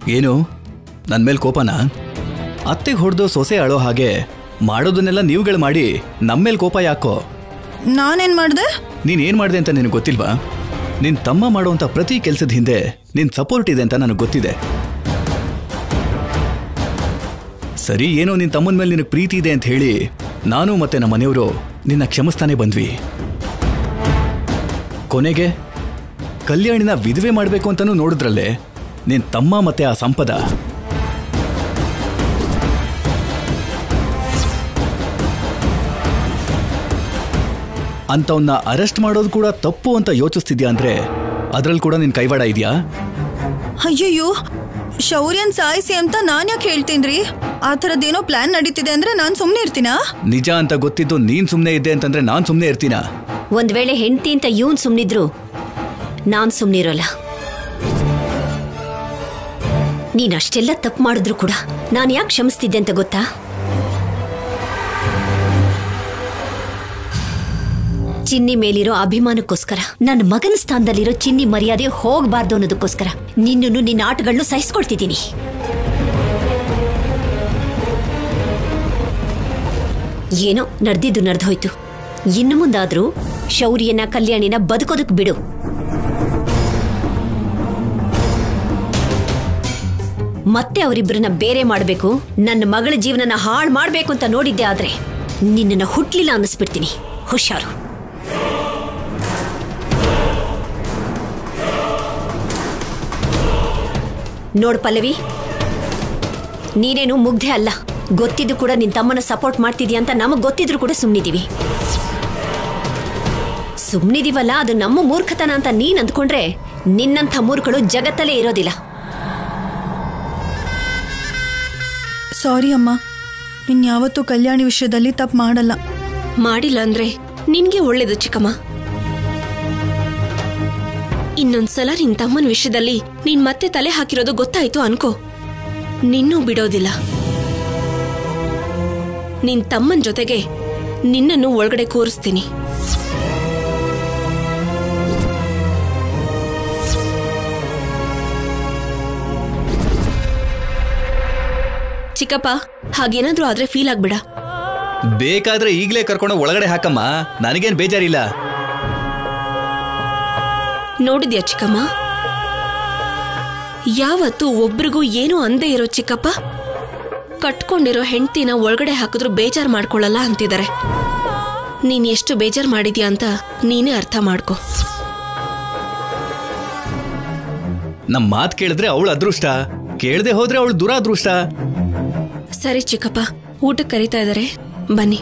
ಏನು ನನ್ನ ಮೇಲೆ ಕೋಪನಾ ಅತ್ತೆಗೆ ಹೊಡೆದು ಸೊಸೆ ಅಳೋ ಹಾಗೆ ಮಾಡೋದನ್ನೆಲ್ಲ ನೀವುಗಳು ಮಾಡಿ ನಮ್ಮ ಮೇಲೆ ಕೋಪ ಯಾಕೋ ನಾನೇನ್ ಮಾಡ್ದೆ ನೀನ್ ಏನ್ ಮಾಡಿದೆ ಅಂತ ನಿನಗೆ ಗೊತ್ತಿಲ್ವಾ ನಿನ್ ತಮ್ಮ ಮಾಡುವಂತ ಪ್ರತಿ ಕೆಲಸದ ಹಿಂದೆ ನಿನ್ ಸಪೋರ್ಟ್ ಇದೆ ಅಂತ ನನಗೆ ಗೊತ್ತಿದೆ ಸರಿ ಏನೋ ನಿನ್ ತಮ್ಮನ ಮೇಲೆ ನಿನಗೆ ಪ್ರೀತಿ ಇದೆ ಅಂತ ಹೇಳಿ ನಾನು ಮತ್ತೆ ನಮ್ಮ ಮನೆಯವರು ನಿನ್ನ ಕ್ಷಮಿಸ್ತಾನೆ ಬಂದ್ವಿ ಕೊನೆಗೆ ಕಲ್ಯಾಣಿನ ವಿಧವೆ ಮಾಡಬೇಕು ಅಂತಾನೂ ನೋಡಿದ್ರಲ್ಲೇ ನಿನ್ ತಮ್ಮ ಮತ್ತೆ ಆ ಸಂಪದ ಅಂತವನ್ನ ಅರೆಸ್ಟ್ ಮಾಡೋದು ಕೂಡ ತಪ್ಪು ಅಂತ ಯೋಚಿಸ್ತಿದ್ಯಾ ಅಂದ್ರೆ ಅದ್ರಲ್ಲಿ ಕೂಡ ನಿನ್ ಕೈವಾಡ ಇದೆಯಾ ಅಯ್ಯಯ್ಯೋ ಶೌರ್ಯನ್ ಸಾಯಿಸಿ ಅಂತ ನಾನ್ ಯಾಕೆ ಹೇಳ್ತೀನ್ರಿ ಆ ಥರದ್ದೇನೋ ಪ್ಲಾನ್ ನಡೀತಿದೆ ಅಂದ್ರೆ ನಾನ್ ಸುಮ್ನೆ ಇರ್ತೀನಾ ನಿಜ ಅಂತ ಗೊತ್ತಿದ್ದು ನೀನ್ ಸುಮ್ನೆ ಇದ್ದೆ ಅಂತಂದ್ರೆ ನಾನ್ ಸುಮ್ನೆ ಇರ್ತೀನಾ ಒಂದ್ ವೇಳೆ ಹೆಂಡತಿ ಅಂತ ಇವನ್ ಸುಮ್ನಿದ್ರು ನಾನ್ ಸುಮ್ನಿರೋಲ್ಲ ನೀನ್ ಅಷ್ಟೆಲ್ಲ ತಪ್ಪು ಮಾಡಿದ್ರು ಕೂಡ ನಾನ್ ಯಾಕೆ ಕ್ಷಮಿಸ್ತಿದ್ದೆ ಅಂತ ಗೊತ್ತಾ ಚಿನ್ನಿ ಮೇಲಿರೋ ಅಭಿಮಾನಕ್ಕೋಸ್ಕರ ನನ್ನ ಮಗನ ಸ್ಥಾನದಲ್ಲಿರೋ ಚಿನ್ನಿ ಮರ್ಯಾದೆ ಹೋಗಬಾರ್ದು ಅನ್ನೋದಕ್ಕೋಸ್ಕರ ನಿನ್ನನ್ನು ನಿನ್ನ ಆಟಗಳನ್ನು ಸಹಿಸ್ಕೊಳ್ತಿದ್ದೀನಿ ಏನೋ ನಡೆದಿದ್ದು ನಡೆದೋಯ್ತು ಇನ್ನು ಮುಂದಾದ್ರೂ ಶೌರ್ಯನ ಕಲ್ಯಾಣಿನ ಬದುಕೋದಕ್ ಬಿಡು ಮತ್ತೆ ಅವರಿಬ್ಬರನ್ನ ಬೇರೆ ಮಾಡಬೇಕು ನನ್ನ ಮಗಳ ಜೀವನನ ಹಾಳು ಮಾಡಬೇಕು ಅಂತ ನೋಡಿದ್ದೆ ಆದ್ರೆ ನಿನ್ನನ್ನ ಹುಟ್ಲಿಲ್ಲ ಅನ್ನಿಸ್ಬಿಡ್ತೀನಿ ಹುಷಾರು ನೋಡ್ ಪಲ್ಲವಿ ನೀನೇನು ಮುಗ್ಧೆ ಅಲ್ಲ ಗೊತ್ತಿದ್ದು ಕೂಡ ನಿನ್ ತಮ್ಮನ ಸಪೋರ್ಟ್ ಮಾಡ್ತಿದ್ಯಾ ಅಂತ ನಮಗ್ ಗೊತ್ತಿದ್ರು ಕೂಡ ಸುಮ್ನಿದೀವಿ ಸುಮ್ನಿದೀವಲ್ಲ ಅದು ನಮ್ಮ ಮೂರ್ಖತನ ಅಂತ ನೀನ್ ಅಂದ್ಕೊಂಡ್ರೆ ನಿನ್ನಂಥ ಮೂರ್ಖಗಳು ಜಗತ್ತಲ್ಲೇ ಇರೋದಿಲ್ಲ ಸಾರಿ ಅಮ್ಮ ಇನ್ಯಾವತ್ತೂ ಕಲ್ಯಾಣಿ ವಿಷಯದಲ್ಲಿ ತಪ್ಪು ಮಾಡಲ್ಲ ಮಾಡಿಲ್ಲ ಅಂದ್ರೆ ನಿನ್ಗೆ ಒಳ್ಳೇದು ಚಿಕ್ಕಮ್ಮ ಇನ್ನೊಂದ್ಸಲ ನಿನ್ ತಮ್ಮನ ವಿಷಯದಲ್ಲಿ ನೀನ್ ಮತ್ತೆ ತಲೆ ಹಾಕಿರೋದು ಗೊತ್ತಾಯ್ತು ಅನ್ಕೋ ನಿನ್ನೂ ಬಿಡೋದಿಲ್ಲ ನಿನ್ ತಮ್ಮನ್ ಜೊತೆಗೆ ನಿನ್ನನ್ನು ಒಳಗಡೆ ಕೂರಿಸ್ತೀನಿ ಚಿಕ್ಕಪ್ಪ ಹಾಗೇನಾದ್ರೂ ಆದ್ರೆ ಫೀಲ್ ಆಗ್ಬಿಡ ಬೇಕಾದ್ರೆ ಈಗಲೇ ಕರ್ಕೊಂಡು ಒಳಗಡೆ ಹಾಕಮ್ಮ ನನಗೇನ್ ಬೇಜಾರಿಲ್ಲ ನೋಡಿದ್ಯಾ ಚಿಕ್ಕಮ್ಮ ಯಾವತ್ತೂ ಒಬ್ರಿಗೂ ಏನೂ ಅಂದೇ ಇರೋ ಚಿಕ್ಕಪ್ಪ ಕಟ್ಕೊಂಡಿರೋ ಹೆಂಡ್ತಿನ ಒಳಗಡೆ ಹಾಕಿದ್ರು ಬೇಜಾರ್ ಮಾಡ್ಕೊಳ್ಳಲ್ಲ ಅಂತಿದ್ದಾರೆ ನೀನ್ ಎಷ್ಟು ಬೇಜಾರ್ ಮಾಡಿದ್ಯಾ ಅಂತ ನೀನೇ ಅರ್ಥ ಮಾಡ್ಕೊ ನಮ್ ಮಾತ್ ಕೇಳಿದ್ರೆ ಅವಳು ಅದೃಷ್ಟ ಕೇಳದೆ ಹೋದ್ರೆ ಅವಳು ದುರಾದೃಷ್ಟ ಸರಿ ಚಿಕ್ಕಪ್ಪ ಊಟಕ್ಕೆ ಕರೀತಾ ಇದ್ದಾರೆ ಬನ್ನಿ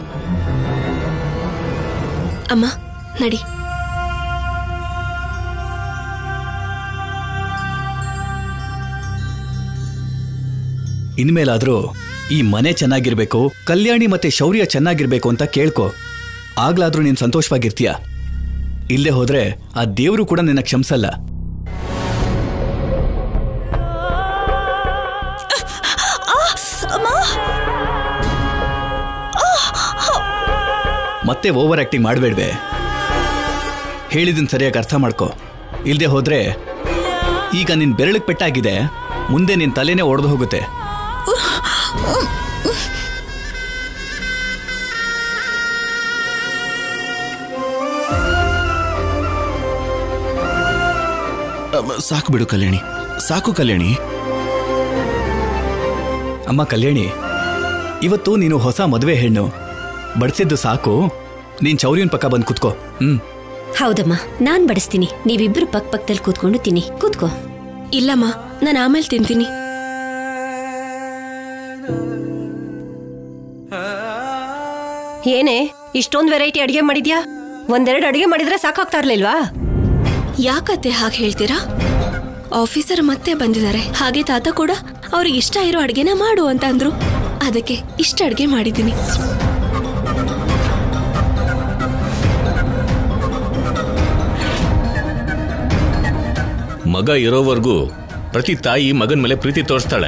ಅಮ್ಮ ನಡಿ ಇನ್ಮೇಲಾದ್ರೂ ಈ ಮನೆ ಚೆನ್ನಾಗಿರ್ಬೇಕು ಕಲ್ಯಾಣಿ ಮತ್ತೆ ಶೌರ್ಯ ಚೆನ್ನಾಗಿರ್ಬೇಕು ಅಂತ ಕೇಳ್ಕೊ ಆಗ್ಲಾದ್ರೂ ನೀನ್ ಸಂತೋಷವಾಗಿರ್ತೀಯ ಇಲ್ಲೇ ಹೋದ್ರೆ ಆ ದೇವ್ರು ಕೂಡ ನಿನ್ನ ಕ್ಷಮಿಸಲ್ಲ ಮತ್ತೆ ಓವರ್ ಆಕ್ಟಿಂಗ್ ಮಾಡಬೇಡ್ವೆ ಹೇಳಿದನ್ ಸರಿಯಾಗಿ ಅರ್ಥ ಮಾಡ್ಕೊ ಇಲ್ಲದೆ ಹೋದ್ರೆ ಈಗ ನಿನ್ ಬೆರಳಿಗೆ ಪೆಟ್ಟಾಗಿದೆ ಮುಂದೆ ನಿನ್ ತಲೆನೇ ಒಡೆದು ಹೋಗುತ್ತೆ ಅಮ್ಮ, ಸಾಕು ಬಿಡು ಕಲ್ಯಾಣಿ ಸಾಕು ಕಲ್ಯಾಣಿ ಅಮ್ಮ ಕಲ್ಯಾಣಿ ಇವತ್ತು ನೀನು ಹೊಸ ಮದುವೆ ಹೆಣ್ಣು ಬಡಿಸಿದ್ದು ಸಾಕು ನೀನ್ ಚೌರ್ಯನ್ ಪಕ್ಕ ಬಂದು ಕುತ್ಕೋ ಹ್ಮ್ ಹೌದಮ್ಮ ನಾನ್ ಬಡಿಸ್ತೀನಿ ನೀವಿಬ್ರು ಪಕ್ ಪಕ್ಕದಲ್ಲಿ ಕೂತ್ಕೊಂಡು ತಿನ್ನಿ ಕೂತ್ಕೋ ಇಲ್ಲಮ್ಮ ನಾನು ಆಮೇಲೆ ತಿಂತೀನಿ ಏನೇ ಇಷ್ಟೊಂದು ವೆರೈಟಿ ಅಡಿಗೆ ಮಾಡಿದ್ಯಾ ಒಂದೆರಡು ಅಡಿಗೆ ಮಾಡಿದ್ರೆ ಸಾಕಾಗ್ತಾ ಇರ್ಲಿಲ್ವಾ ಯಾಕತ್ತೆ ಹಾಗೆ ಹೇಳ್ತೀರಾ ಆಫೀಸರ್ ಮತ್ತೆ ಬಂದಿದ್ದಾರೆ ಹಾಗೆ ತಾತ ಕೂಡ ಅವ್ರಿಗೆ ಇಷ್ಟ ಇರೋ ಅಡ್ಗೆನ ಮಾಡು ಅಂತ ಅಂದ್ರು ಅದಕ್ಕೆ ಇಷ್ಟ ಅಡ್ಗೆ ಮಾಡಿದ್ದೀನಿ ಮಗ ಇರೋವರೆಗೂ ಪ್ರತಿ ತಾಯಿ ಮಗನ ಮೇಲೆ ಪ್ರೀತಿ ತೋರಿಸ್ತಾಳೆ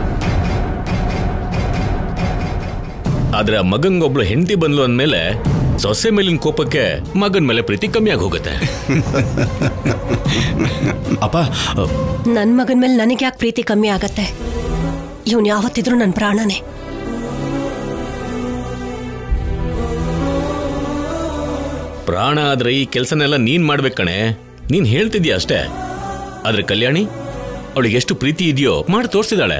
ಆದ್ರೆ ಆ ಮಗಂಗೊಬ್ಳು ಹೆಂಡತಿ ಬಂದ್ಲು ಅಂದ್ಮೇಲೆ ಸೊಸೆ ಮೇಲಿನ ಕೋಪಕ್ಕೆ ಮಗನ್ ಮೇಲೆ ಪ್ರೀತಿ ಕಮ್ಮಿಯಾಗಿ ಹೋಗುತ್ತೆ ಅಪ್ಪ ಅ, ನನ್ನ ಮಗನ ಮೇಲೆ ನನಗೆ ಯಾಕೆ ಪ್ರೀತಿ ಕಮ್ಮಿ ಆಗತ್ತೆ ಇವನು ಯಾವತ್ತಿದ್ರೂ ನನ್ನ ಪ್ರಾಣನೇ ಪ್ರಾಣ ಆದ್ರೆ ಈ ಕೆಲಸನೆಲ್ಲ ನೀನ್ ಮಾಡ್ಬೇಕು ಕಣೆ ನೀನ್ ಹೇಳ್ತಿದ್ಯಾ ಅಷ್ಟೇ ಆದ್ರೆ ಕಲ್ಯಾಣಿ ಅವಳಿಗೆ ಎಷ್ಟು ಪ್ರೀತಿ ಇದೆಯೋ ಮಾಡಿ ತೋರಿಸಿದಾಳೆ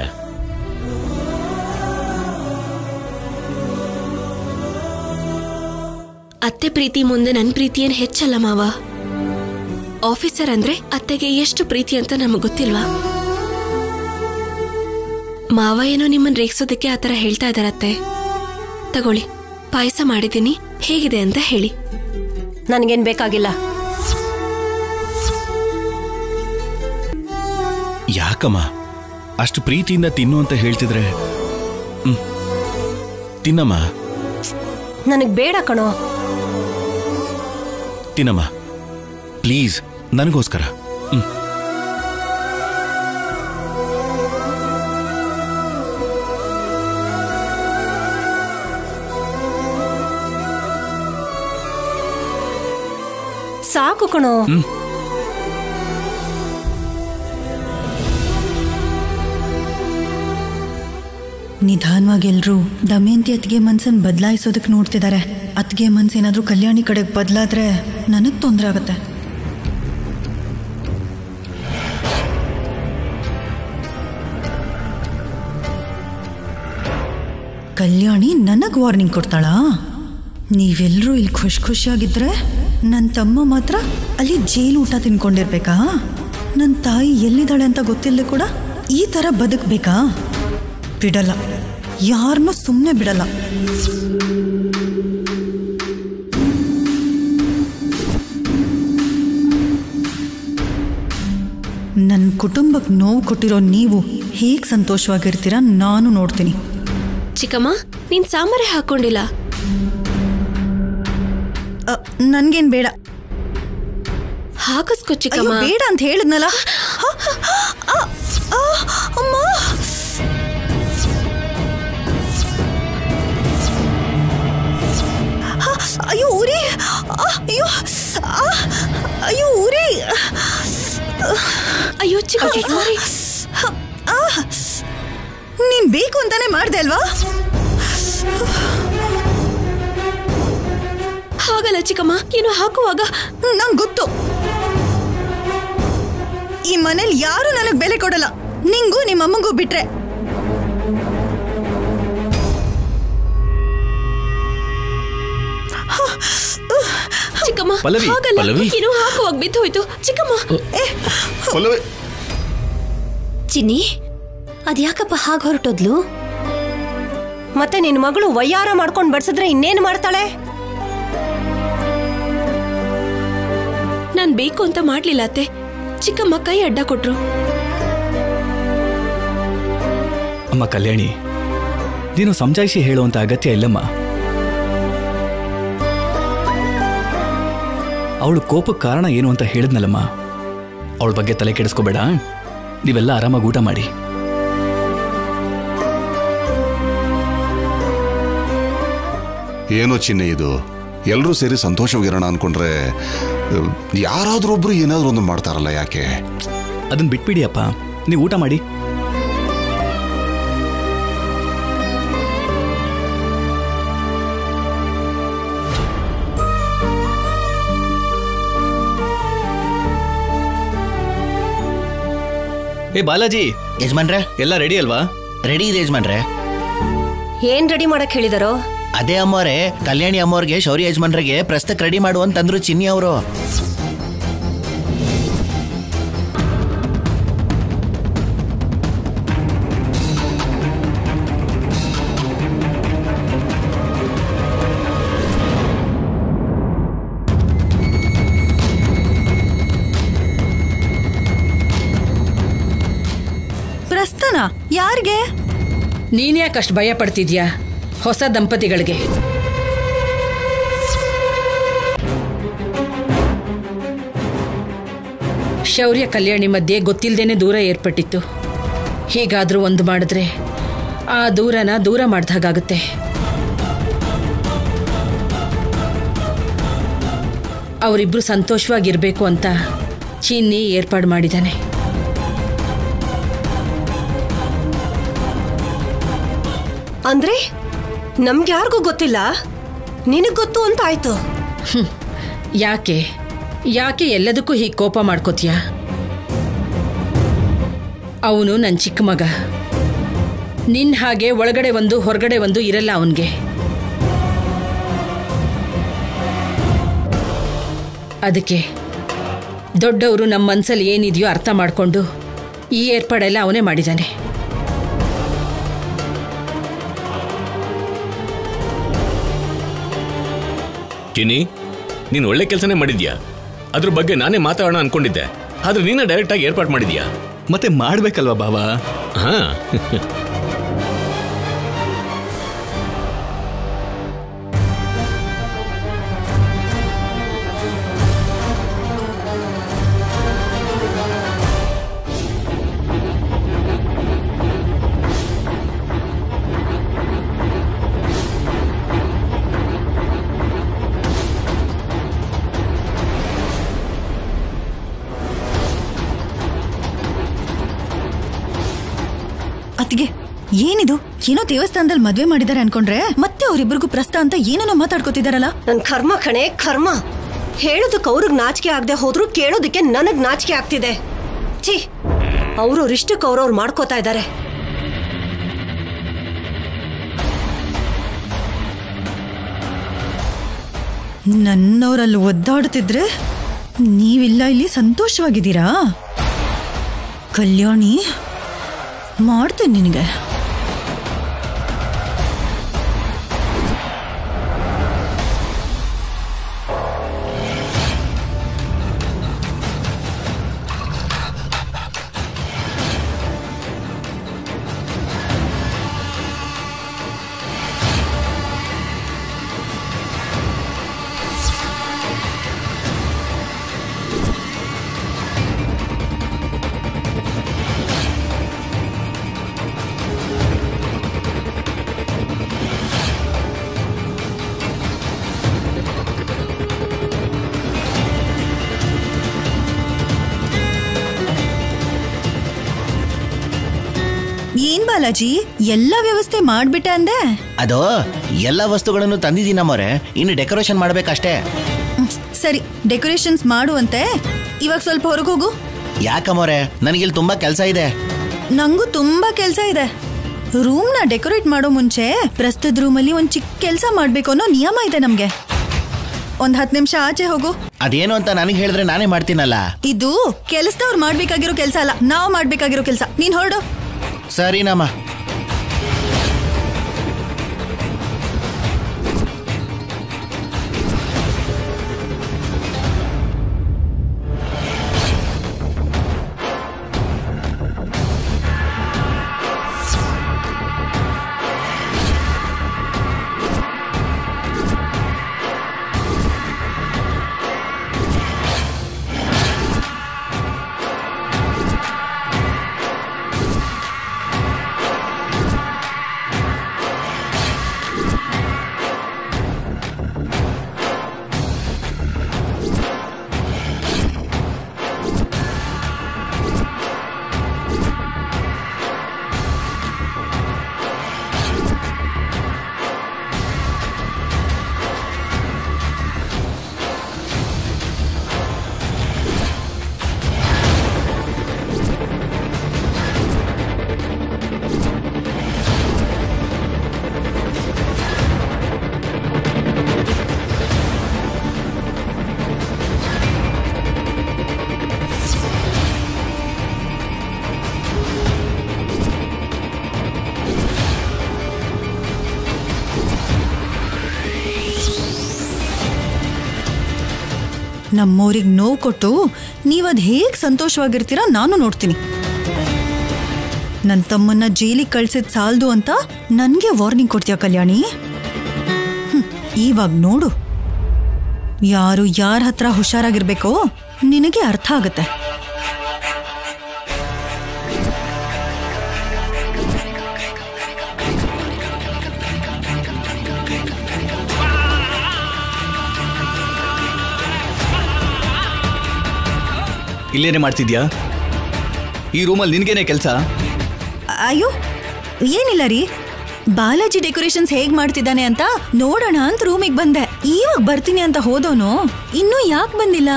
ಅತ್ತೆ ಪ್ರೀತಿ ಮುಂದೆ ನನ್ನ ಪ್ರೀತಿ ಏನ್ ಹೆಚ್ಚಲ್ಲ ಮಾವ ಆಫೀಸರ್ ಅಂದ್ರೆ ಅತ್ತೆಗೆ ಎಷ್ಟು ಪ್ರೀತಿ ಅಂತ ನಮಗ್ ಗೊತ್ತಿಲ್ವಾ ಮಾವ ಏನೋ ನಿಮ್ಮನ್ನ ರೇಗ್ಸೋದಕ್ಕೆ ಆತರ ಹೇಳ್ತಾ ಇದಾರತ್ತೆ ತಗೊಳ್ಳಿ ಪಾಯಸ ಮಾಡಿದ್ದೀನಿ ಹೇಗಿದೆ ಅಂತ ಹೇಳಿ ನನಗೇನು ಬೇಕಾಗಿಲ್ಲ ಯಾಕಮ್ಮ ಅಷ್ಟು ಪ್ರೀತಿಯಿಂದ ತಿನ್ನು ಅಂತ ಹೇಳ್ತಿದ್ರೆ ಹ್ಮ್. ತಿನ್ನಮ್ಮ ನನಗೆ ಬೇಡ ಕಣೋ ತಿನ್ನಮ್ಮ ಪ್ಲೀಸ್ ನನಗೋಸ್ಕರ ಹ್ಮ್. ಸಾಕು ಕಣೋ ನಿಧಾನವಾಗಿ ಎಲ್ರೂ ದಮಯಂತಿ ಅತ್ತಿಗೆ ಮನ್ಸನ್ ಬದಲಾಯಿಸೋದಕ್ಕೆ ನೋಡ್ತಿದ್ದಾರೆ ಅತ್ತಿಗೆ ಮನ್ಸೇನಾದ್ರೂ ಕಲ್ಯಾಣಿ ಕಡೆಗೆ ಬದಲಾದ್ರೆ ನನಗೆ ತೊಂದರೆ ಆಗುತ್ತೆ ಕಲ್ಯಾಣಿ ನನಗೆ ವಾರ್ನಿಂಗ್ ಕೊಡ್ತಾಳಾ ನೀವೆಲ್ಲರೂ ಇಲ್ಲಿ ಖುಷಿ ಖುಷಿಯಾಗಿದ್ರೆ ನನ್ನ ತಮ್ಮ ಮಾತ್ರ ಅಲ್ಲಿ ಜೈಲು ಊಟ ತಿನ್ಕೊಂಡಿರ್ಬೇಕಾ ನನ್ನ ತಾಯಿ ಎಲ್ಲಿದ್ದಾಳೆ ಅಂತ ಗೊತ್ತಿಲ್ಲದೆ ಕೂಡ ಈ ಥರ ಬದುಕಬೇಕಾ ಬಿಡಲ್ಲ ಯಾರನ್ನೂ ಸುಮ್ಮನೆ ಬಿಡಲ್ಲ ನನ್ನ ಕುಟುಂಬಕ್ಕೆ ನೋವು ಕೊಟ್ಟಿರೋ ನೀವು ಹೇಗೆ ಸಂತೋಷವಾಗಿರ್ತೀರಾ ನಾನು ನೋಡ್ತೀನಿ ಚಿಕ್ಕಮ್ಮ ನೀನ್ ಸಾಂಬಾರೇ ಹಾಕೊಂಡಿಲ್ಲ ಅ, ನನ್ಗೇನ್ ಬೇಡ ಹಾಕಿಸ್ಕೊ ಅಯ್ಯೋ ಚಿಕ್ಕಮ್ಮ ಬೇಡ ಅಂತ ಹೇಳಿದ್ನಲ್ಲ ಹ, ಆ, ಆ, ಅಮ್ಮ ಹ, ಅಯ್ಯೋ ಉರಿ ಆ, ಅಯ್ಯೋ ಆ, ಅಯ್ಯೋ ಉರಿ ಅಯ್ಯೋ ಚಿಕ್ಕ ಸಾರಿ ಆ, ನೀನ್ ಬೇಕು ಅಂತಾನೆ ಮಾಡ್ದೆ ಅಲ್ವಾ ಹಾಗಲ್ಲ ಚಿಕ್ಕಮ್ಮ ಏನು ಹಾಕುವಾಗ ನಂಗೆ ಗೊತ್ತು ಈ ಮನೇಲಿ ಯಾರು ನನಗೆ ಬೆಲೆ ಕೊಡಲ್ಲ ನಿಂಗೂ ನಿಮ್ಮ ಅಮ್ಮಂಗೂ ಬಿಟ್ರೆ ಚಿಕ್ಕಮ್ಮ ಪಲ್ಲವಿ, ಹಾಗಲ್ಲ ಪಲ್ಲವಿ. ಏನು ಹಾಕುವಾಗ ಬಿದ್ದು ಹೋಯ್ತು ಚಿಕ್ಕಮ್ಮ ಚಿನ್ನಿ ಅದ್ಯಾಕಪ್ಪ ಹಾಗೆ ಹೊರಟೋದ್ಲು ಮತ್ತೆ ನಿನ್ನ ಮಗಳು ವಯ್ಯಾರ ಮಾಡ್ಕೊಂಡು ಬಡ್ಸಿದ್ರೆ ಇನ್ನೇನು ಮಾಡ್ತಾಳೆ ನಾನ್ ಬೇಕು ಅಂತ ಮಾಡ್ಲಿಲ್ಲ ಅತ್ತೆ ಚಿಕ್ಕಮ್ಮ ಕೈ ಅಡ್ಡ ಕೊಟ್ರು ಅಮ್ಮ ಕಲ್ಯಾಣಿ ನೀನು ಸಮಜಾಯಿಸಿ ಹೇಳುವಂತ ಅಗತ್ಯ ಇಲ್ಲಮ್ಮ ಅವಳು ಕೋಪಕ್ಕೆ ಕಾರಣ ಏನು ಅಂತ ಹೇಳಿದ್ನಲ್ಲಮ್ಮ ಅವಳ ಬಗ್ಗೆ ತಲೆ ಕೆಡಿಸ್ಕೋಬೇಡ ನೀವೆಲ್ಲ ಆರಾಮಾಗಿ ಊಟ ಮಾಡಿ ಏನೋ ಚಿಹ್ನೆ ಇದು ಎಲ್ಲರೂ ಸೇರಿ ಸಂತೋಷವಾಗಿರೋಣ ಅನ್ಕೊಂಡ್ರೆ ಯಾರಾದ್ರೂ ಒಬ್ರು ಏನಾದ್ರೂ ಒಂದು ಮಾಡ್ತಾರಲ್ಲ ಯಾಕೆ ಅದನ್ನ ಬಿಟ್ಬಿಡಿ ಅಪ್ಪ ನೀವು ಊಟ ಮಾಡಿ ಏ ಬಾಲಾಜಿ ಯಜಮಾನ್ರೆ ಎಲ್ಲ ರೆಡಿ ಅಲ್ವಾ ರೆಡಿ ಇದೆ ಯಜಮಾನ್ರೆ ಏನ್ ರೆಡಿ ಮಾಡಕ್ ಹೇಳಿದಾರೋ ಅದೇ ಅಮ್ಮವ್ರೆ ಕಲ್ಯಾಣಿ ಅಮ್ಮವ್ರಿಗೆ ಶೌರ್ಯ ಯಜಮಾನ್ರಿಗೆ ಪ್ರಸ್ತಕ್ ರೆಡಿ ಮಾಡು ಅಂತಂದ್ರು ಚಿನ್ನಿ ಅವರು ಪ್ರಸ್ಥಾನ ಯಾರಿಗೆ ನೀನ್ ಯಾಕಷ್ಟು ಭಯ ಪಡ್ತಿದ್ಯಾ ಹೊಸ ದಂಪತಿಗಳಿಗೆ ಶೌರ್ಯ ಕಲ್ಯಾಣಿ ಮಧ್ಯೆ ಗೊತ್ತಿಲ್ಲದೇನೆ ದೂರ ಏರ್ಪಟ್ಟಿತ್ತು ಹೀಗಾದ್ರೂ ಒಂದು ಮಾಡಿದ್ರೆ ಆ ದೂರನ ದೂರ ಮಾಡ್ದಾಗುತ್ತೆ ಅವರಿಬ್ರು ಸಂತೋಷವಾಗಿರ್ಬೇಕು ಅಂತ ಚಿನ್ನಿ ಏರ್ಪಾಡು ಮಾಡಿದ್ದಾನೆ ಅಂದ್ರೆ ನಮ್ಗೆ ಯಾರಿಗೂ ಗೊತ್ತಿಲ್ಲ ನಿನಗ್ ಗೊತ್ತು ಅಂತ ಆಯ್ತು ಯಾಕೆ ಯಾಕೆ ಎಲ್ಲದಕ್ಕೂ ಹೀಗೆ ಕೋಪ ಮಾಡ್ಕೋತೀಯ ಅವನು ನನ್ನ ಚಿಕ್ಕ ಮಗ ನಿನ್ನ ಹಾಗೆ ಒಳಗಡೆ ಒಂದು ಹೊರಗಡೆ ಒಂದು ಇರಲ್ಲ ಅವನಿಗೆ ಅದಕ್ಕೆ ದೊಡ್ಡವರು ನಮ್ಮ ಮನ್ಸಲ್ಲಿ ಏನಿದೆಯೋ ಅರ್ಥ ಮಾಡಿಕೊಂಡು ಈ ಏರ್ಪಾಡೆಲ್ಲ ಅವನೇ ಮಾಡಿದ್ದಾನೆ ಚಿನಿ ನೀನ್ ಒಳ್ಳೆ ಕೆಲಸನೇ ಮಾಡಿದ್ಯಾ ಅದ್ರ ಬಗ್ಗೆ ನಾನೇ ಮಾತಾಡೋಣ ಅನ್ಕೊಂಡಿದ್ದೆ ಆದ್ರೆ ನೀನ ಡೈರೆಕ್ಟ್ ಆಗಿ ಏರ್ಪಾಟ್ ಮಾಡಿದ್ಯಾ ಮತ್ತೆ ಮಾಡ್ಬೇಕಲ್ವಾ ಬಾವಾ ಹಾ ಅತ್ತಿಗೆ ಏನಿದು ಏನೋ ದೇವಸ್ಥಾನದಲ್ಲಿ ಮದ್ವೆ ಮಾಡಿದ್ದಾರೆ ಅನ್ಕೊಂಡ್ರೆ ಮತ್ತೆ ಅವರಿಬ್ಬರಿಗೂ ಪ್ರಸ್ತ ಅಂತ ಏನೇನೋ ಮಾತಾಡ್ಕೋತಿದಾರಲ್ಲ ನನ್ ಕರ್ಮ ಕಣೆ ಕರ್ಮ ಹೇಳೋದಕ್ಕೆ ಅವ್ರಿಗೆ ನಾಚಿಕೆ ಆಗದೆ ಹೋದ್ರು ಕೇಳೋದಕ್ಕೆ ನನಗ್ ನಾಚಿಕೆ ಆಗ್ತಿದೆ ಛೀ ಅವ್ರವ್ರ ಇಷ್ಟಕ್ಕೆ ಅವ್ರವ್ರು ಮಾಡ್ಕೋತಾ ಇದ್ದಾರೆ ನನ್ನವರಲ್ಲಿ ಒದ್ದಾಡ್ತಿದ್ರೆ ನೀವಿಲ್ಲ ಇಲ್ಲಿ ಸಂತೋಷವಾಗಿದ್ದೀರಾ ಕಲ್ಯಾಣಿ ಮಾಡ್ತೇನೆ ನಿನಗೆ ಏನ್ ಬಾಲಾಜಿ ಎಲ್ಲ ವ್ಯವಸ್ಥೆ ಮಾಡ್ಬಿಟ್ಟೆ ಅಂದೆ ಅದು ಎಲ್ಲ ವಸ್ತುಗಳನ್ನು ತಂದಿದ್ದೀನಮ್ಮವ್ರೆ ಇನ್ನು ಡೆಕೋರೇಷನ್ ಮಾಡ್ಬೇಕಷ್ಟೇ ಹ್ಮ್, ಸರಿ ಡೆಕೋರೇಷನ್ಸ್ ಮಾಡುವಂತೆ ಇವಾಗ ಸ್ವಲ್ಪ ಹೊರಗೆ ಹೋಗು ಯಾಕಮ್ಮವ್ರೆ ನನಗಿಲ್ಲಿ ತುಂಬಾ ಕೆಲಸ ಇದೆ ನಂಗೂ ತುಂಬಾ ಕೆಲಸ ಇದೆ ರೂಮ್ನ ಡೆಕೋರೇಟ್ ಮಾಡೋ ಮುಂಚೆ ಪ್ರಸ್ತುತ ರೂಮಲ್ಲಿ ಒಂದ್ ಚಿಕ್ಕ ಕೆಲಸ ಮಾಡ್ಬೇಕು ಅನ್ನೋ ನಿಯಮ ಇದೆ ನಮ್ಗೆ ಒಂದ್ ಹತ್ತು ನಿಮಿಷ ಆಚೆ ಹೋಗು ಅದೇನು ಅಂತ ನನಗೆ ಹೇಳಿದ್ರೆ ನಾನೇ ಮಾಡ್ತೀನಲ್ಲ ಇದು ಕೆಲಸದವ್ರು ಮಾಡ್ಬೇಕಾಗಿರೋ ಕೆಲಸ ಅಲ್ಲ ನಾವು ಮಾಡ್ಬೇಕಾಗಿರೋ ಕೆಲಸ ನೀನ್ ಹೊರಡು ಸರಿನಮ್ಮ ನಮ್ಮವ್ರಿಗೆ ನೋವು ಕೊಟ್ಟು ನೀವದ್ ಹೇಗ್ ಸಂತೋಷವಾಗಿರ್ತೀರಾ ನಾನು ನೋಡ್ತೀನಿ ನನ್ನ ತಮ್ಮನ್ನ ಜೈಲಿಗೆ ಕಳ್ಸಿದ್ ಸಾಲ್ದು ಅಂತ ನನ್ಗೆ ವಾರ್ನಿಂಗ್ ಕೊಡ್ತೀಯ ಕಲ್ಯಾಣಿ ಹ್ಮ್, ಇವಾಗ ನೋಡು ಯಾರು ಯಾರ ಹತ್ರ ಹುಷಾರಾಗಿರ್ಬೇಕೋ ನಿನಗೆ ಅರ್ಥ ಆಗತ್ತೆ ಆ ಇಲ್ಲೇನೆ ಮಾಡ್ತಿದ್ಯಾ ಈ ರೂಮಲ್ಲಿ ನಿನ್ಗೇನೆ ಕೆಲಸ ಅಯ್ಯೋ ಏನಿಲ್ಲ ರೀ ಬಾಲಾಜಿ ಡೆಕೋರೇಷನ್ಸ್ ಹೇಗ್ ಮಾಡ್ತಿದ್ದಾನೆ ಅಂತ ನೋಡೋಣ ಅಂತ ರೂಮಿಗೆ ಬಂದೆ ಇವಾಗ ಬರ್ತೀನಿ ಅಂತ ಹೋದವನು ಇನ್ನೂ ಯಾಕೆ ಬಂದಿಲ್ಲ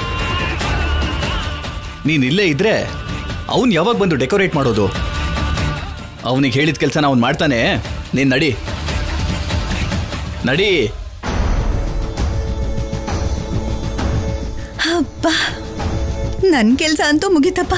ನೀನ್ ಇಲ್ಲೇ ಇದ್ರೆ ಅವನ್ ಯಾವಾಗ ಬಂದು ಡೆಕೋರೇಟ್ ಮಾಡೋದು ಅವನಿಗೆ ಹೇಳಿದ ಕೆಲಸನ ಅವ್ನು ಮಾಡ್ತಾನೆ ನೀನ್ ನಡಿ ನಡಿ ಅಪ್ಪ ನನ್ ಕೆಲ್ಸ ಅಂತೂ ಮುಗಿತಪ್ಪ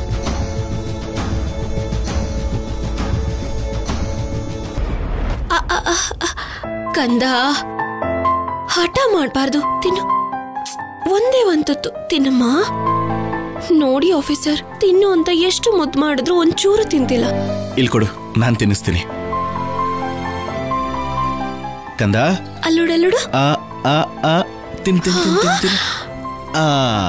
ಅ, ಅ, ಅ, ಅ. ಕಂದ ಹಠ ಮಾಡಬಾರ್ದು ತಿನ್ನು ಒಂದೇ ಒಂದ್ ತುತ್ತು ತಿನ್ನಮ್ಮ ನೋಡಿ ಆಫೀಸರ್ ತಿನ್ನು ಅಂತ ಎಷ್ಟು ಮುದ್ದು ಮಾಡಿದ್ರು ಒಂಚೂರು ತಿಂತಿಲ್ಲ ಇಲ್ಲಿ ಕೊಡು ನಾನು ತಿನ್ನಿಸ್ತೀನಿ ಕಂದ ಅಲ್ಲೋಡಲ್ಲೋಡು ಆ ಆ ಆ ತಿನ್ ತಿನ್ ತಿನ್ ತಿನ್ ತಿನ್ ಆ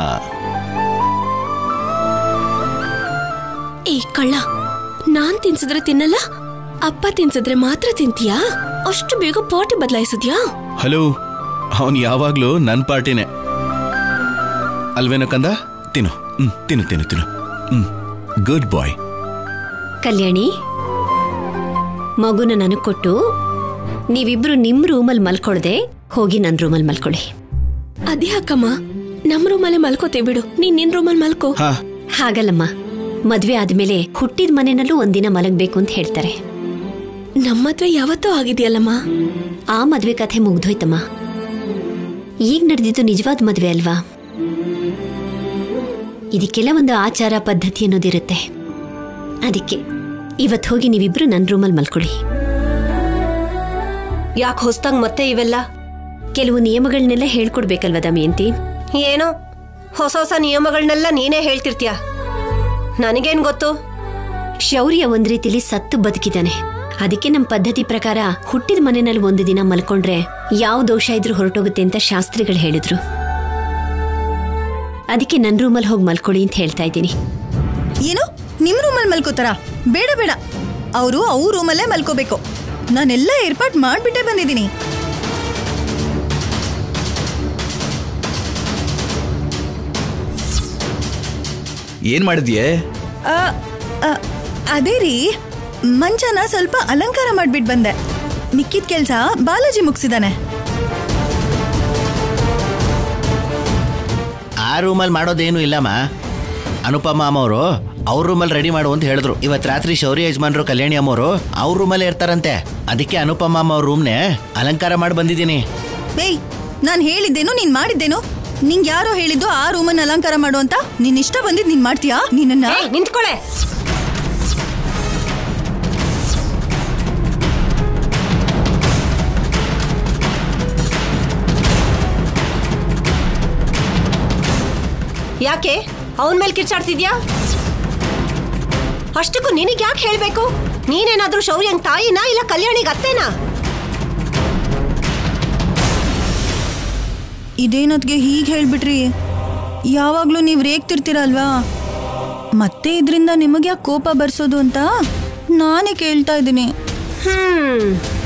ಏ ಕಳ್ಳ ನಾನ್ ತಿನ್ಸಿದ್ರೆ ತಿನ್ನಲ್ಲ ಅಪ್ಪ ತಿನ್ಸಿದ್ರೆ ಮಾತ್ರ ತಿಂತೀಯಾ ಅಷ್ಟು ಬೇಗ ಪಾಟಿ ಬದಲಾಯಿಸಿದ್ಯಾ ಹಲೋ ಅವನು ಯಾವಾಗ್ಲೂ ನನ್ನ ಪಾರ್ಟಿನೇ ಅಲ್ವೇನೋ ಕಂದ ತಿನ್ನು ಹ್ಮ್ ತಿನ್ನು ತಿನ್ನು ತಿನ್ನು ಹ್ಮ್ ಗುಡ್ ಬಾಯ್ ಕಲ್ಯಾಣಿ ಮಗುನ ನನಗ್ ಕೊಟ್ಟು ನೀವಿಬ್ರು ನಿಮ್ ರೂಮಲ್ಲಿ ಮಲ್ಕೊಳ್ದೆ ಹೋಗಿ ನನ್ನ ರೂಮಲ್ಲಿ ಮಲ್ಕೊಳ್ಳಿ ಅದ್ಯಾಕಮ್ಮ ನಮ್ ರೂಮಲ್ಲೇ ಮಲ್ಕೋತೇ ಬಿಡು ನೀನ್ ನಿನ್ ರೂಮಲ್ಲಿ ಮಲ್ಕೋ ಹಾ ಹಾಗಲ್ಲಮ್ಮ ಮದ್ವೆ ಆದ್ಮೇಲೆ ಹುಟ್ಟಿದ ಮನೆಯಲ್ಲೂ ಒಂದಿನ ಮಲಗ್ಬೇಕು ಅಂತ ಹೇಳ್ತಾರೆ ನಮ್ಮ ಮದ್ವೆ ಯಾವತ್ತೂ ಆಗಿದೆಯಲ್ಲಮ್ಮ ಆ ಮದ್ವೆ ಕಥೆ ಮುಗ್ದೋಯ್ತಮ್ಮ ಈಗ ನಡೆದಿದ್ದು ನಿಜವಾದ ಮದ್ವೆ ಅಲ್ವಾ ಇದಕ್ಕೆಲ್ಲ ಒಂದು ಆಚಾರ ಪದ್ಧತಿ ಅನ್ನೋದಿರುತ್ತೆ ಅದಕ್ಕೆ ಇವತ್ತು ಹೋಗಿ ನೀವಿಬ್ರು ನನ್ನ ರೂಮಲ್ಲಿ ಮಲ್ಕೊಳ್ಳಿ ಯಾಕೆ ಹೊಸ್ದಂಗ್ ಮತ್ತೆ ಇವೆಲ್ಲ ಕೆಲವು ನಿಯಮಗಳನ್ನೆಲ್ಲ ಹೇಳ್ಕೊಡ್ಬೇಕಲ್ವಾ ದಮಯಂತಿ ಏನೋ ಹೊಸ ಹೊಸ ನಿಯಮಗಳನ್ನೆಲ್ಲ ನೀನೇ ಹೇಳ್ತಿರ್ತೀಯ ನನಗೇನ್ ಗೊತ್ತು ಶೌರ್ಯ ಒಂದ್ ರೀತಿಲಿ ಸತ್ತು ಬದುಕಿದಾನೆ ಅದಕ್ಕೆ ನಮ್ಮ ಪದ್ಧತಿ ಪ್ರಕಾರ ಹುಟ್ಟಿದ ಮನೆಯಲ್ಲಿ ಒಂದು ದಿನ ಮಲ್ಕೊಂಡ್ರೆ ಯಾವ ದೋಷ ಇದ್ರೂ ಹೊರಟೋಗುತ್ತೆ ಅಂತ ಶಾಸ್ತ್ರಿಗಳು ಹೇಳಿದ್ರು ಅದಕ್ಕೆ ನನ್ನ ರೂಮಲ್ಲಿ ಹೋಗಿ ಮಲ್ಕೊಳ್ಳಿ ಅಂತ ಹೇಳ್ತಾ ಇದ್ದೀನಿ ಏನು ನಿಮ್ ರೂಮಲ್ಲಿ ಮಲ್ಕೋತಾರ ಬೇಡ ಬೇಡ ಅವರು ಅವ್ರ ರೂಮಲ್ಲೇ ಮಲ್ಕೋಬೇಕು ನಾನೆಲ್ಲ ಏರ್ಪಾಟ್ ಮಾಡ್ಬಿಟ್ಟೆ ಬಂದಿದ್ದೀನಿ ಏನ್ ಮಾಡಿದ್ಯೆ ಆ, ಆ, ಅದೇ ರೀ ಮಂಚನ ಸ್ವಲ್ಪ ಅಲಂಕಾರ ಮಾಡ್ಬಿಟ್ಟು ಬಂದೆ ಮಿಕ್ಕಿದ ಕೆಲಸ ಬಾಲಾಜಿ ಮುಗಿಸಿದಾನೆ ಆ ರೂಮಲ್ಲಿ ಮಾಡೋದೇನು ಇಲ್ಲಮ್ಮ ಅನುಪಮ ಅಮ್ಮವರು ಅವ್ರ ರೂಮಲ್ಲಿ ರೆಡಿ ಮಾಡು ಅಂತ ಹೇಳಿದ್ರು ಇವತ್ತು ರಾತ್ರಿ ಶೌರ್ಯ ಯಜಮಾನ್ರು ಕಲ್ಯಾಣಿ ಅಮ್ಮವರು ಅವ್ರ ರೂಮಲ್ಲೇ ಇರ್ತಾರಂತೆ ಅದಕ್ಕೆ ಅನುಪಮ ಅಮ್ಮ ಅವ್ರ ರೂಮ್ನೆ ಅಲಂಕಾರ ಮಾಡಿ ಬಂದಿದ್ದೀನಿ ಏಯ್ ನಾನು ಹೇಳಿದ್ದೇನು ನೀನ್ ಮಾಡಿದ್ದೇನು ನಿಂಗೆ ಯಾರೋ ಹೇಳಿದ್ದು ಆ ರೂಮನ್ನ ಅಲಂಕಾರ ಮಾಡು ಅಂತ ನಿನ್ ಇಷ್ಟ ಬಂದಿದ್ ನೀನ್ ಮಾಡ್ತೀಯಾ ನಿನ್ನ ಏಯ್ ನಿಂತ್ಕೊಳೆ ಯಾಕೆ ಅವನ್ ಮೇಲೆ ಕಿರ್ಚಾಡ್ತಿದ್ಯಾ ಅಷ್ಟಕ್ಕೂ ನಿನಗೆ ಯಾಕೆ ಹೇಳ್ಬೇಕು ನೀನೇನಾದ್ರೂ ಶೌರ್ಯಂಗ್ ತಾಯಿನಾ ಇಲ್ಲ ಕಲ್ಯಾಣಿಗೆ ಅತ್ತೇನಾ ಇದೇನದ್ಗೆ ಹೀಗೆ ಹೇಳ್ಬಿಟ್ರಿ ಯಾವಾಗ್ಲೂ ನೀವು ರೇಗ್ತಿರ್ತೀರಲ್ವಾ ಮತ್ತೆ ಇದರಿಂದ ನಿಮಗೆ ಯಾಕೆ ಕೋಪ ಬರ್ಸೋದು ಅಂತ ನಾನೇ ಕೇಳ್ತಾ ಇದ್ದೀನಿ ಹ್ಮ್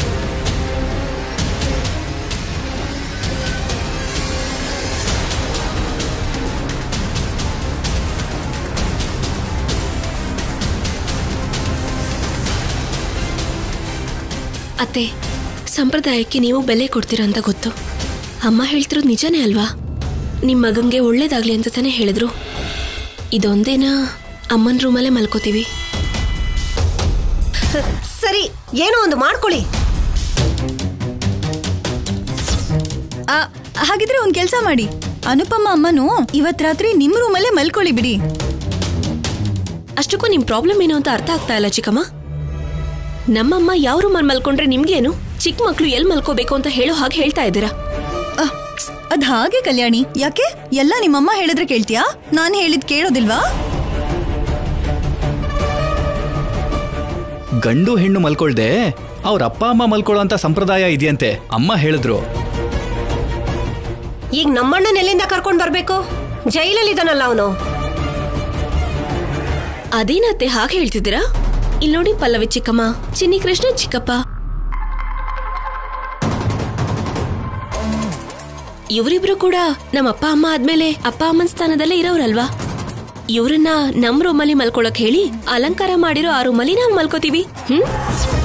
ಅತ್ತೆ ಸಂಪ್ರದಾಯಕ್ಕೆ ನೀವು ಬೆಲೆ ಕೊಡ್ತೀರಾ ಅಂತ ಗೊತ್ತು ಅಮ್ಮ ಹೇಳ್ತಿರೋದು ನಿಜನೇ ಅಲ್ವಾ ನಿಮ್ಮ ಮಗಂಗೆ ಒಳ್ಳೇದಾಗ್ಲಿ ಅಂತ ತಾನೇ ಹೇಳಿದ್ರು ಇದೊಂದೇನಾ ಅಮ್ಮನ ರೂಮಲ್ಲೇ ಮಲ್ಕೋತೀವಿ ಸರಿ ಏನೋ ಒಂದು ಮಾಡ್ಕೊಳ್ಳಿ ಆ, ಹಾಗಿದ್ರೆ ಒಂದ್ ಕೆಲಸ ಮಾಡಿ ಅನುಪಮ ಅಮ್ಮನು ಇವತ್ ರಾತ್ರಿ ನಿಮ್ ರೂಮಲ್ಲೇ ಮಲ್ಕೊಳ್ಳಿ ಬಿಡಿ ಅಷ್ಟಕ್ಕೂ ನಿಮ್ ಪ್ರಾಬ್ಲಮ್ ಏನು ಅಂತ ಅರ್ಥ ಆಗ್ತಾ ಇಲ್ಲ ಚಿಕ್ಕಮ್ಮ ನಮ್ಮಮ್ಮ ಯಾವ ರೂಮಲ್ಲಿ ಮಲ್ಕೊಂಡ್ರೆ ನಿಮ್ಗೇನು ಚಿಕ್ಕ ಮಕ್ಳು ಎಲ್ಲಿ ಮಲ್ಕೋಬೇಕು ಅಂತ ಹೇಳೋ ಹಾಗೆ ಹೇಳ್ತಾ ಇದ್ದೀರಾ ಆ, ಅದ್ ಹಾಗೆ ಕಲ್ಯಾಣಿ ಯಾಕೆ ಎಲ್ಲ ನಿಮ್ಮಮ್ಮ ಹೇಳಿದ್ರೆ ಕೇಳ್ತೀಯಾ ನಾನು ಹೇಳಿದ್ ಕೇಳೋದಿಲ್ವಾ ಗಂಡು ಹೆಣ್ಣು ಮಲ್ಕೊಳ್ದೆ ಅವ್ರ ಅಪ್ಪ ಅಮ್ಮ ಮಲ್ಕೊಳ್ಳೋ ಅಂತ ಸಂಪ್ರದಾಯ ಇದೆಯಂತೆ ಅಮ್ಮ ಹೇಳಿದ್ರು ಈಗ ನಮ್ಮಣ್ಣನ ಎಲ್ಲಿಂದ ಕರ್ಕೊಂಡ್ ಬರ್ಬೇಕು ಜೈಲಲ್ಲಿ ಇದಾನಲ್ಲ ಅವನು ಅದೇನತ್ತೆ ಹಾಗೆ ಹೇಳ್ತಿದ್ದೀರಾ ಇಲ್ಲಿ ನೋಡಿ ಪಲ್ಲವಿ ಚಿಕ್ಕಮ್ಮ ಚಿನ್ನಿ ಕೃಷ್ಣ ಚಿಕ್ಕಪ್ಪ ಇವರಿಬ್ರು ಕೂಡ ನಮ್ಮ ಅಪ್ಪ ಅಮ್ಮ ಆದ್ಮೇಲೆ ಅಪ್ಪ ಅಮ್ಮನ ಸ್ಥಾನದಲ್ಲೇ ಇರೋರಲ್ವಾ ಇವ್ರನ್ನ ನಮ್ ರೂಮಲ್ಲಿ ಮಲ್ಕೊಳಕ್ ಹೇಳಿ ಅಲಂಕಾರ ಮಾಡಿರೋ ಆ ರೂಮಲ್ಲಿ ನಾವ್ ಮಲ್ಕೋತೀವಿ ಹ್ಮ್